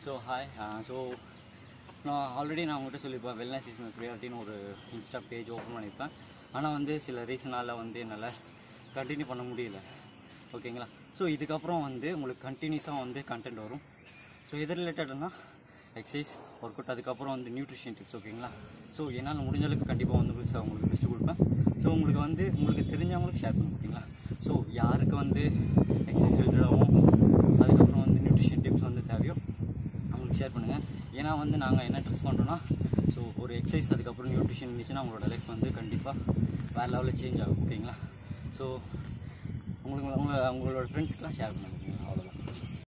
so hi so நான் already நான் உங்கள்கிட்ட சொல்லியிருப்பேன் வெல்னஸ் இஸ் மை ப்ரியாரிட்டின்னு ஒரு இன்ஸ்டா பேஜ் ஓப்பன் பண்ணியிருப்பேன் ஆனால் வந்து சில ரீசனால் வந்து என்னால் கண்டினியூ பண்ண முடியல ஓகேங்களா ஸோ இதுக்கப்புறம் வந்து உங்களுக்கு கண்டினியூஸாக வந்து கண்டென்ட் வரும் ஸோ எது ரிலேட்டட்னா எக்ஸசைஸ் ஒர்க் அவுட் அதுக்கப்புறம் வந்து நியூட்ரிஷன் டிப்ஸ் ஓகேங்களா ஸோ என்னால் முடிஞ்ச அளவுக்கு கண்டிப்பாக வந்து பெருசாக உங்களுக்கு பெஸ்ட்டு கொடுப்பேன் ஸோ உங்களுக்கு வந்து உங்களுக்கு தெரிஞ்சவங்களுக்கு ஷேர் பண்ணுங்க ஓகேங்களா ஸோ யாருக்கு வந்து எக்ஸசைஸ் ரிலேட்டடாகவும் அதுக்கப்புறம் வந்து நியூட்ரிஷன் டிப்ஸ் வந்து தேவையோ அவங்களுக்கு ஷேர் பண்ணுங்கள் ஏன்னா வந்து நாங்கள் என்ன ட்ரெஸ் பண்ணுறோன்னா ஸோ ஒரு எக்ஸசைஸ் அதுக்கப்புறம் நியூட்ரிஷன் இருந்துச்சுன்னா உங்களோட லைஃப் வந்து கண்டிப்பாக வேறு லெவலில் சேஞ்ச் ஆகும் ஓகேங்களா ஸோ உங்களுக்கு உங்களை உங்களோட ஃப்ரெண்ட்ஸ்க்கெலாம் ஷேர் பண்ணுங்க ஓகேங்களா அவ்வளோதான்